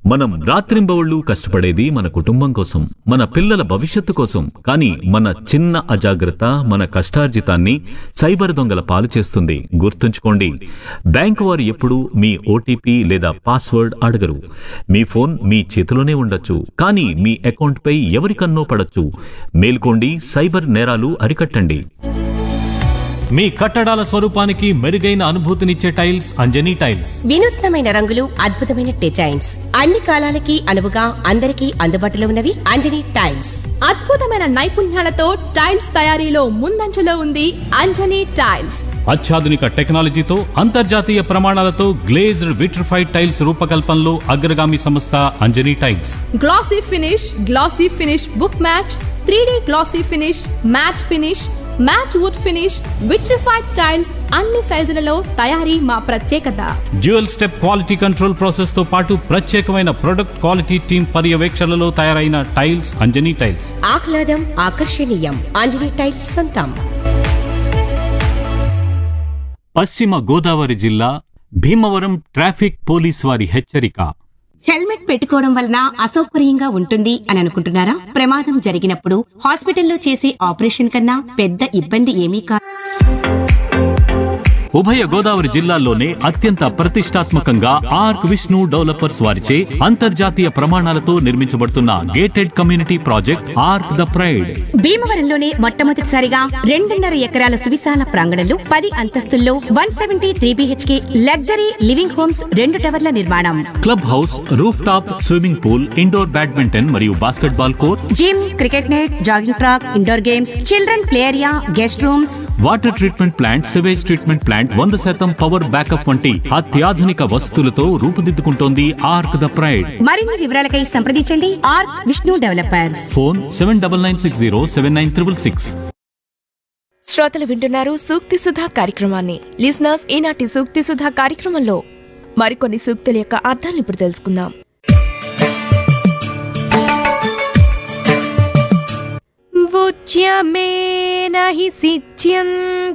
మనం రాత్రింబవళ్లు కష్టపడేది మన కుటుంబం కోసం మన పిల్లల భవిష్యత్తు కోసం కానీ మన చిన్న అజాగ్రత్త మన కష్టార్జితాన్ని సైబర్ దొంగల పాలు చేస్తుంది గుర్తుంచుకోండి బ్యాంకు వారు ఎప్పుడూ మీ ఓటీపీ లేదా పాస్వర్డ్ అడగరు మీ ఫోన్ మీ చేతిలోనే ఉండొచ్చు కానీ మీ అకౌంట్పై ఎవరికన్నో పడొచ్చు మేల్కోండి సైబర్ నేరాలు అరికట్టండి మీ కట్టడాల స్వరూపానికి మెరుగైన అనుభూతినిచ్చే టైల్స్ అంజనీ టైల్స్ వినూత్నమైన రంగులు అద్భుతమైన డిజైన్స్ అన్ని కాలాలకి అనువుగా అందరికీ అందుబాటులో ఉన్నవి అంజనీ టైల్స్ అద్భుతమైన నైపుణ్యాలతో టైల్స్ తయారీలో ముందంజలో ఉంది అంజనీ టైల్స్ అత్యాధునిక టెక్నాలజీతో అంతర్జాతీయ ప్రమాణాలతో గ్లేజ్డ్ విట్రిఫైడ్ టైల్స్ రూపకల్పనలో అగ్రగామి సంస్థ Anjani tiles glossy finish glossy finish book match three glossy finish matt finish matt wood finish vitrified tiles అన్ని సైజులలో తయారీ మా ప్రత్యేకత dual step quality control process తో పాటు ప్రత్యేకమైన ప్రొడక్ట్ క్వాలిటీ టీం పర్యవేక్షణలో తయారైన టైల్స్ అంజనీ టైల్స్ ఆహ్లాదం ఆకర్షణీయం అంజనీ టైల్స్ సొంతం పశ్చిమ గోదావరి జిల్లా భీమవరం ట్రాఫిక్ పోలీస్ వారి హెచ్చరిక హెల్మెట్ పెట్టుకోవడం వలన అసౌకర్యంగా ఉంటుంది అని అనుకుంటున్నారా ప్రమాదం జరిగినప్పుడు హాస్పిటల్లో చేసే ఆపరేషన్ కన్నా పెద్ద ఇబ్బంది ఏమీ కాదు ఉభయ గోదావరి జిల్లాల్లోనే అత్యంత ప్రతిష్టాత్మకంగా ఆర్క్ విష్ణు డెవలపర్స్ వారిచే అంతర్జాతీయ ప్రమాణాలతో నిర్మించబడుతున్న gated community project arc the pride భీమవరంలోనే మొట్టమొదటిసారిగా రెండున్నర ఎకరాల సువిశాల ప్రాంగణంలో పది అంతస్తుల్లో one seventy three BHK luxury living homes రెండు టవర్ల నిర్మాణం club house roof top swimming pool indoor badminton మరియు basket ball court gym cricket net jogging track indoor games children play area guest rooms water treatment plant sewage treatment plant వంద శాతం power backup వంటి అత్యాధునిక వసతులతో రూపుదిద్దుకుంటోంది arc the pride మరిన్ని వివరాలకై సంప్రదించండి R Vishnu developers phone seven double nine six zero seven nine triple six శ్రోతలు వింటున్నారు సూక్తి సుధా కార్యక్రమాన్ని లిజనర్స్ ఈనాటి సూక్తి సుధా కార్యక్రమంలో మరికొన్ని సూక్తుల యొక్క అర్థాలను ఇప్పుడు తెలుసుకుందాం ఉచ్యమే నహి సిచ్యం